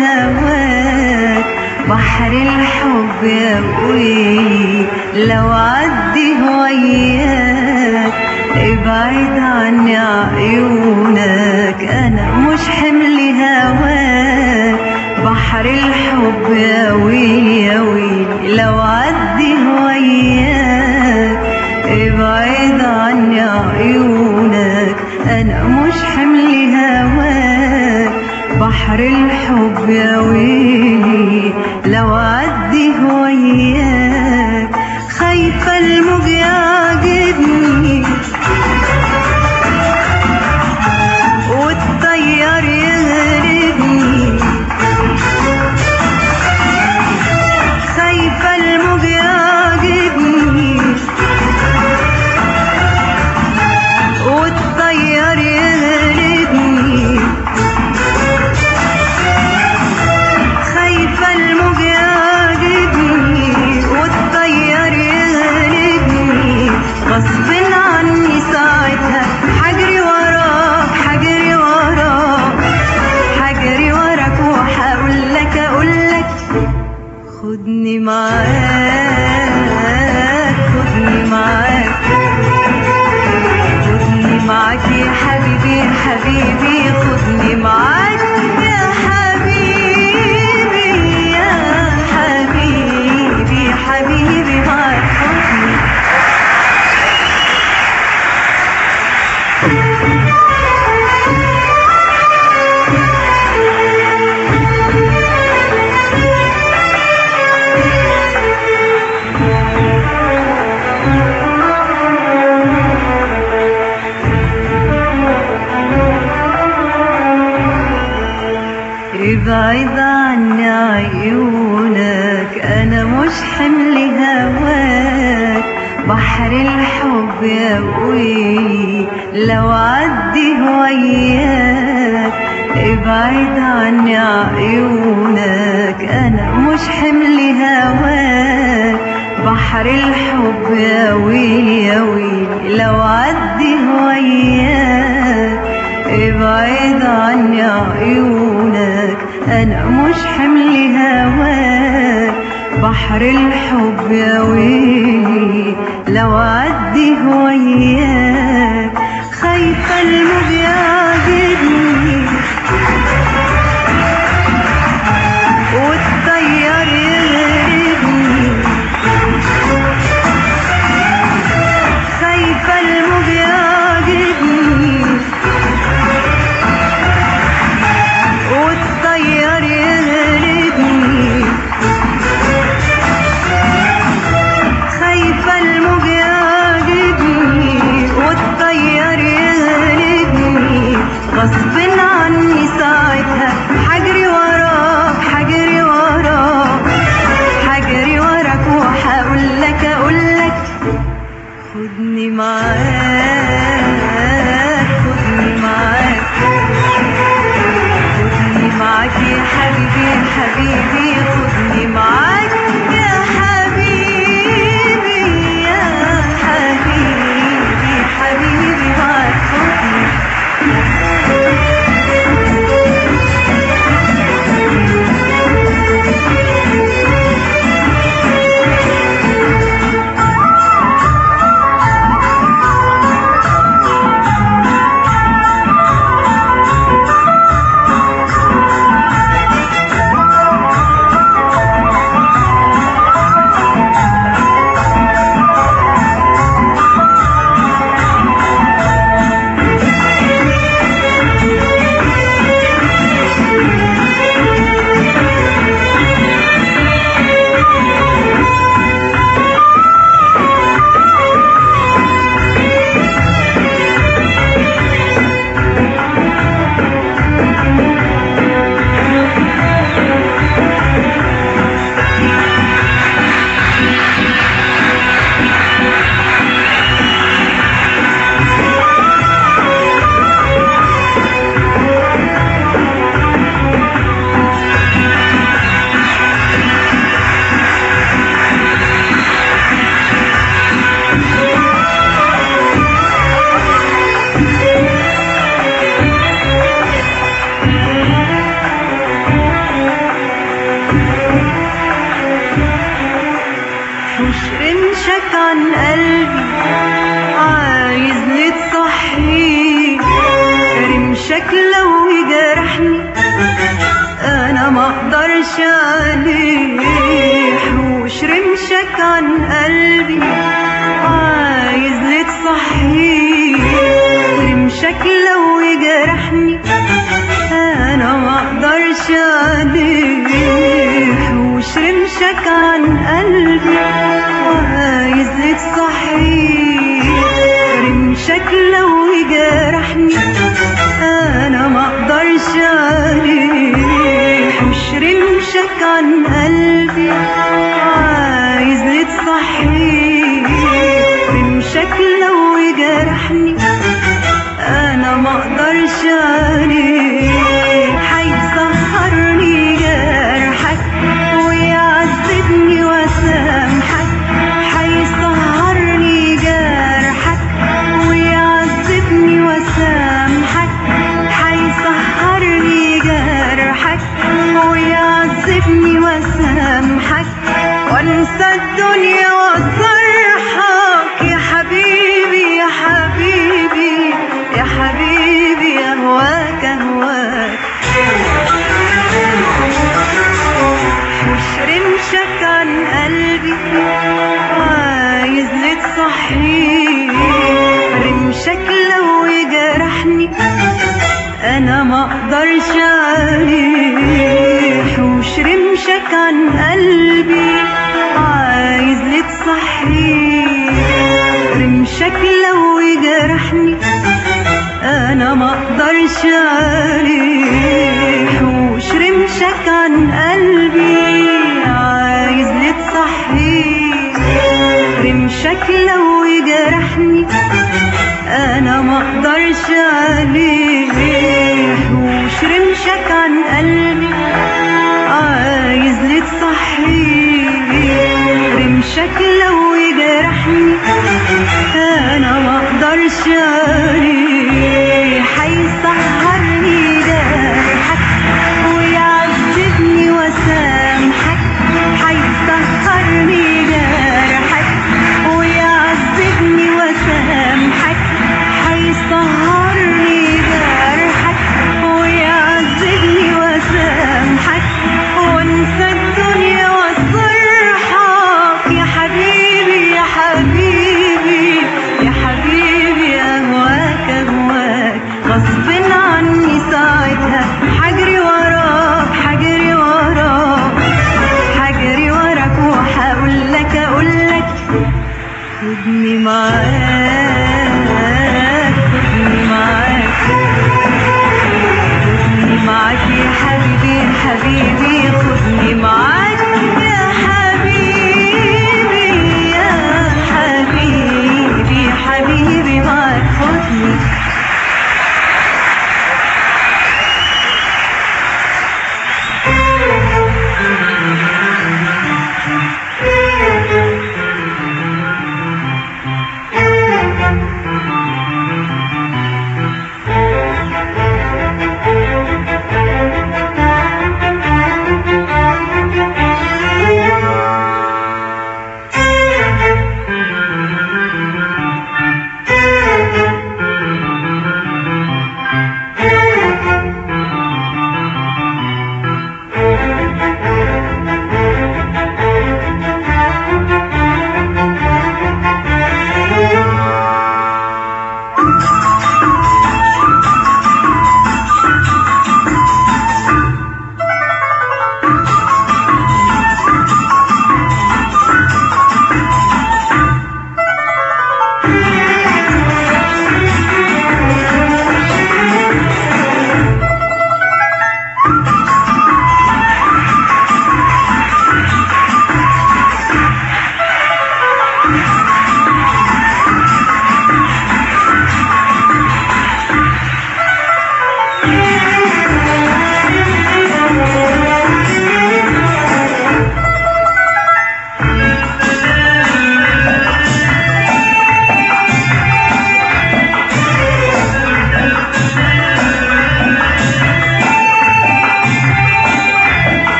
لهواك بحر الحب يا ابوي لو عدي وياك ابعد عني عيونك انا مش حمل هواك بحر الحب يا ويلي يا ويلي لو عدي وياك ابعد عني عيونك انا مش حمل هواك بحر الحب يا ويلي لو عدي وياك خايفة الموج يعجبني والطيار يغربني خايفة الموج يعجبني والطيار يغربني خايفة الموج يعجبني والطيار يغلبني غصب عني ساعتها حجري وراك حجري وراك حجري وراك وهقول لك اقول لك خدني معاك خدني معاك خدني معاك يا حبيبي يا حبيبي خدني معاك يا حبيبي يا حبيبي حبيبي معاك خدني ابعد عني عيونك انا مش حمل هواك بحر الحب يا ابوي لو عدي وياك ابعد عني عيونك انا مش حمل هواك بحر الحب يا ويلي يا ويلي لو عدي وياك ابعد عني عيونك انا مش حمل هواك بحر الحب يا ويلي لو عدي وياك خايفة الموج يعجبني والطيار يغربني خايفة الموج يعجبني والطيار يغلبني خايفة الموج يعجبني والطيار يغلبني غصب عني ساعتها حجري وراك حجري وراك حجري وراك وهقول لك اقول لك خدني معاك خدني معاك خدني معاك يا حبيبي يا حبيبي خدني معاك يا حبيبي يا حبيبي حبيبي معاك خدني رمشك عن قلبي عايزني تصحي رمشك لو يجرحني انا ما اقدرش عليه حوش رمشك عن قلبي عايزني تصحي رمشك لو يجرحني انا ما اقدرش عليه حوش رمشك عن قلبي عايزني تصحي رمشك لو يجرحني انا ما اقدرش عليه حوش رمشك عن قلبي عايزني تصحي رمشك لو يجرحني انا ما اقدرش عليه هيسهرني جرحك ويعذبني وسامحك هيسهرني جرحك ويعذبني وسامحك هيسهرني جرحك ويعذبني وسامحك وانسى الدنيا وافرحك يا حبيبي يا حبيبي يا حبيبي اهواك اهواك مش رمشك عن قلبي عايزني تصحي رمشك لو يجرحني انا ما اقدرش عليه حوش رمشك عن قلبي عايزني تصحي رمشك لو يجرحني انا ما اقدرش عليه حوش رمشك عن قلبي عايزني تصحي رمشك لو يجرحني انا ما اقدرش عليه حوش رمشك عن قلبي عايزني تصحي رمشك لو يجرحني انا ما اقدرش عليه هيسهرني جرحك ويعذبني وسامحك هيسهرني جرحك ويعذبني وسامحك هيسهرني جرحك ويعذبني وسامحك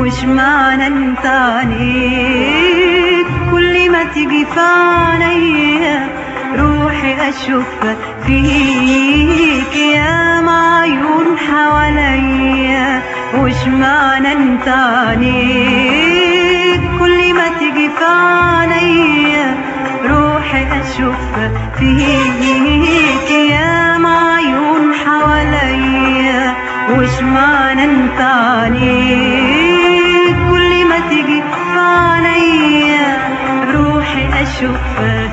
وش معنى انت عنيك كل ما تيجي في عينيا روحي اشوفها فيك يا معيون حواليا وش معنى انت عنيك كل ما تيجي في عينيا روحي اشوفها فيك يا معيون حواليا وش معنى انت عنيك كل ما تيجي في عينيا روحي اشوفها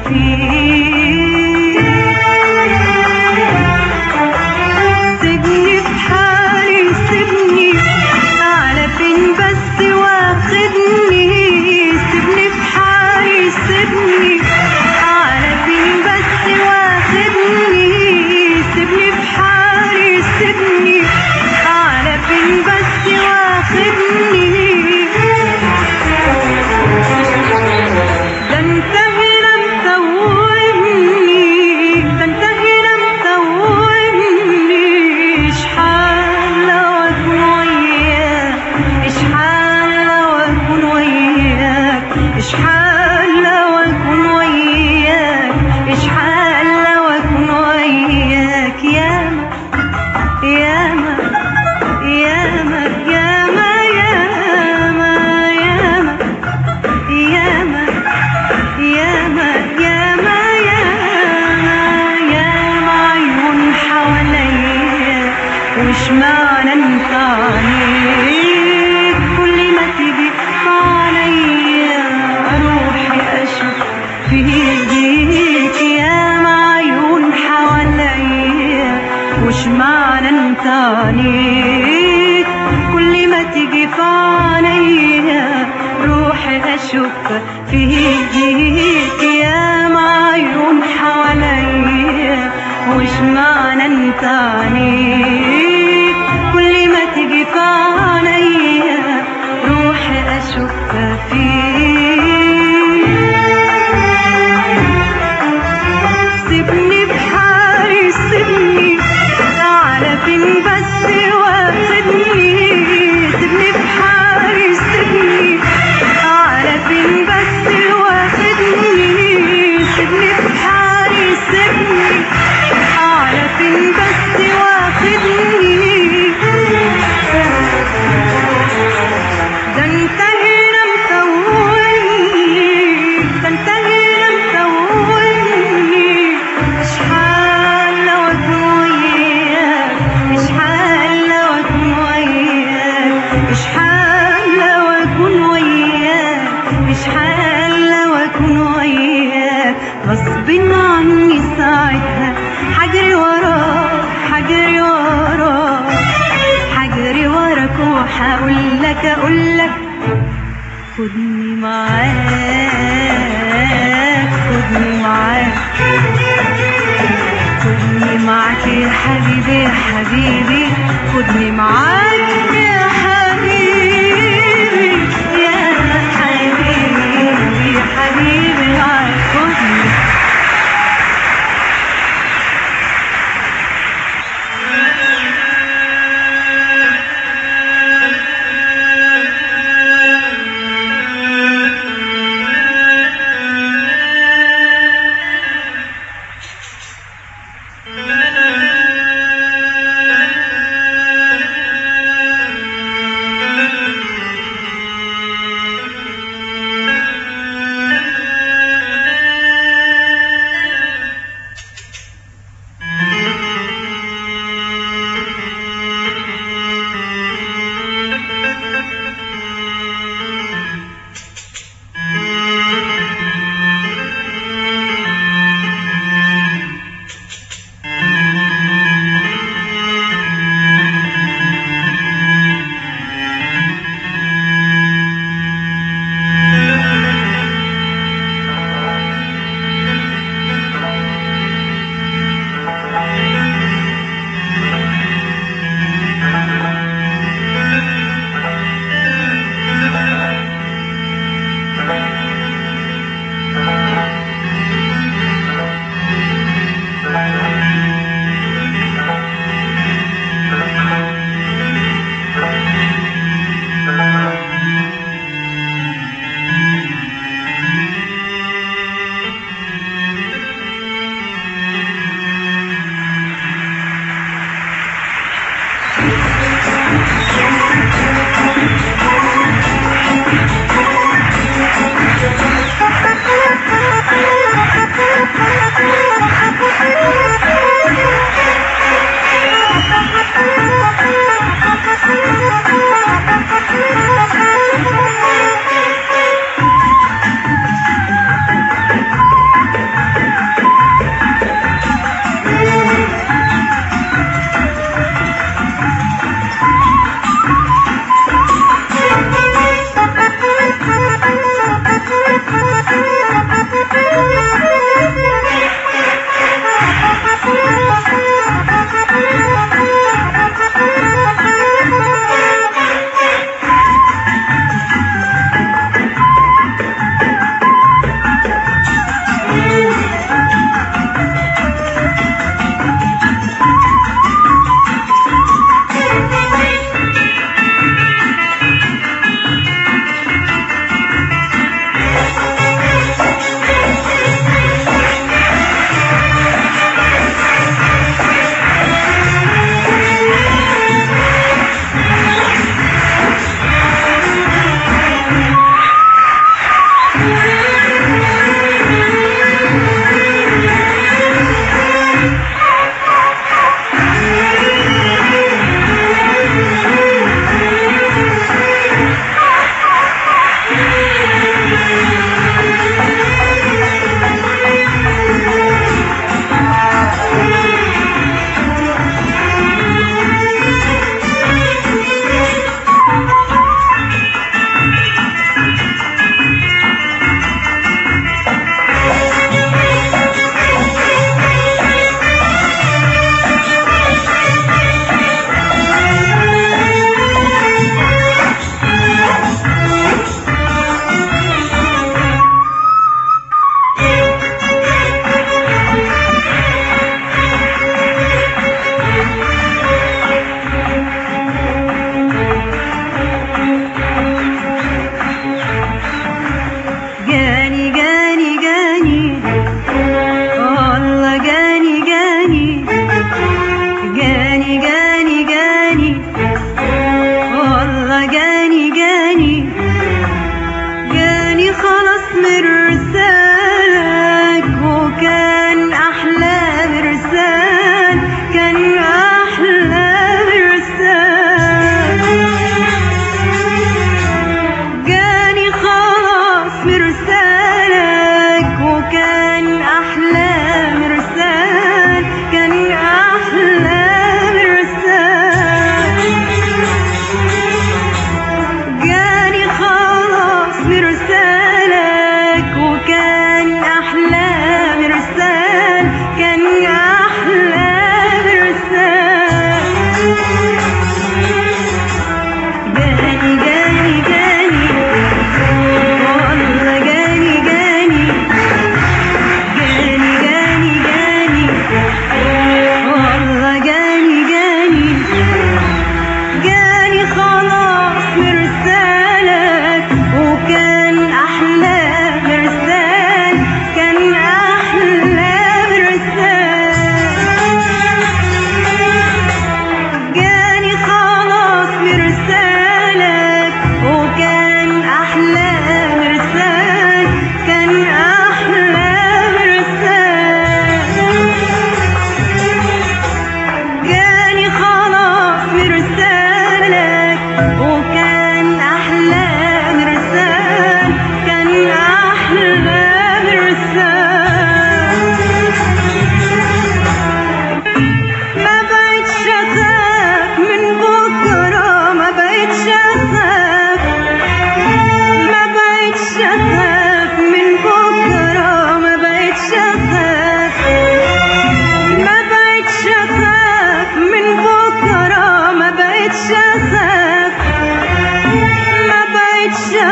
فيك سيبني في حالي سيبني على فين بس واخدني سيبني في حالي سيبني على فين بس واخدني سيبني في حالي سيبني على فين بس واخدني ده انت هنا متوهني ده انت هنا متوهني اشحال لو اكون وياك اشحال لو اكون وياك اشحال لو اكون وياك اشحال لو اكون وياك ياما ياما ياما ياما ياما ياما ياما ياما ياما ياما ياما عيون حواليا وش معنى انت عليك كل ما تيجي عليا روحي اشوف فيك ياما عيون حواليا وش معنى انت عليك كل ما تيجي في عينيا روحي اشوف فيك يا معيون حواليا وش معنى انت عليك كل ما تيجي في عينيا روحي اشوف فيك سيبني بحالي سيبني على فين بس واخدني سيبني بحالي سيبني على فين بس واخدني سيبني بحالي سيبني على فين بس واخدني ده انت هنا متوهني ده انت هنا متوهني اشحال لو اكون وياك اشحال لو اكون وياك اشحال لو اكون وياك اشحال لو اكون وياك غصب عني ساعتها حجري وراك حجري وراك حجري وراك وحقول لك اقول لك خدني معاك خدني معاك خدني معاك يا حبيبي يا حبيبي خدني معاك يا حبيبي يا حبيبي يا حبيبي معاك خدني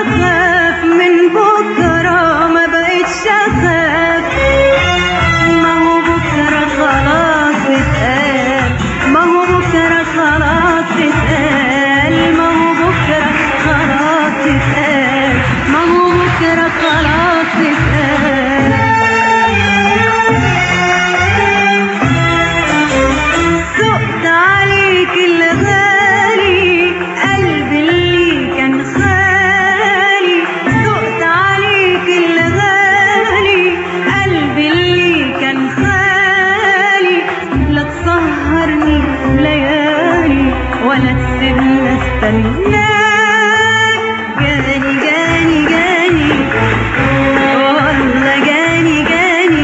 اخاف من بكره ما بقتش اخاف ما هو بكره خلاص اتقال ما هو بكره خلاص اتقال ما هو بكره خلاص اتقال ما هو بكره خلاص اتقال سقت عليك الغالي قلبي اللي كان خالي سقت عليك الغالي قلبي اللي كان خالي لا تسهرني ليالي ولا تسيبني استناك جاني جاني جاني والله جاني جاني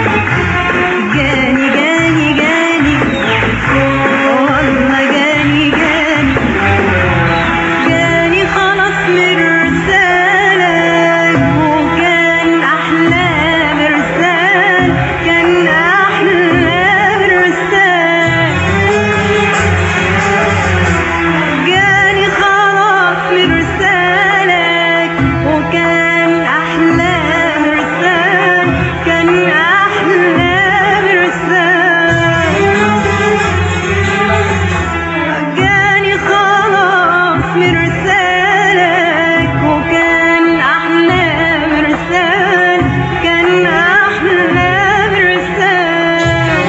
جاني جاني جاني والله جاني جاني جاني خلاص من رسالك وكان أحلى مرسال كان أحلى مرسال جاني خلاص من رسالك وكان أحلى مرسال كان أحلى مرسال جاني خلاص مرسالك وكان أحلى مرسال كان أحلى مرسال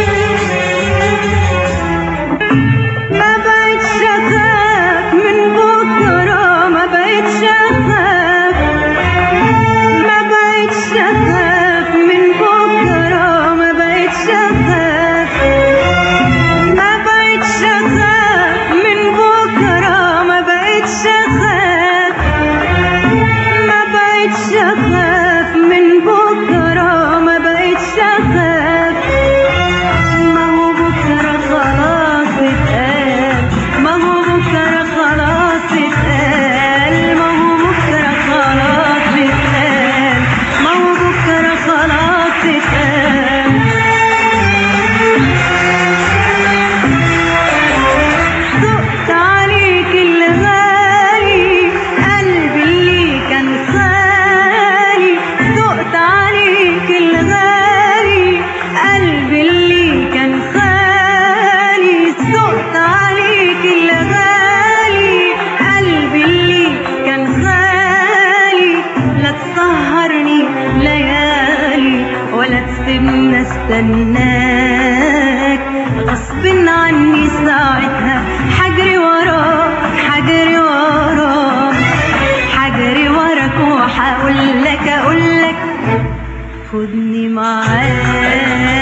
ما بقتش اخاف من بكره ما بقتش اخاف ما بقتش اخاف من بكره ما بقتش اخاف ما بقتش اخاف من بكره ما بقتش اخاف ما بقتش اخاف من بكره ما بقتش اخاف ما هو بكرة خلاص اتقال ما هو بكرة خلاص اتقال ما هو بكرة خلاص اتقال ما هو بكرة خلاص اتقال سقت عليك الغالي قلبي اللي كان خالي سقت عليك الغالي قلبي اللي كان خالي سقت عليك الغالي قلبي اللي كان خالي لا تسهرني ليالي ولا تسيبني استناك غصب عني ساعتها حجري وراك حجري وراك حجري وراك وحقول لك اقول لك خدني معاك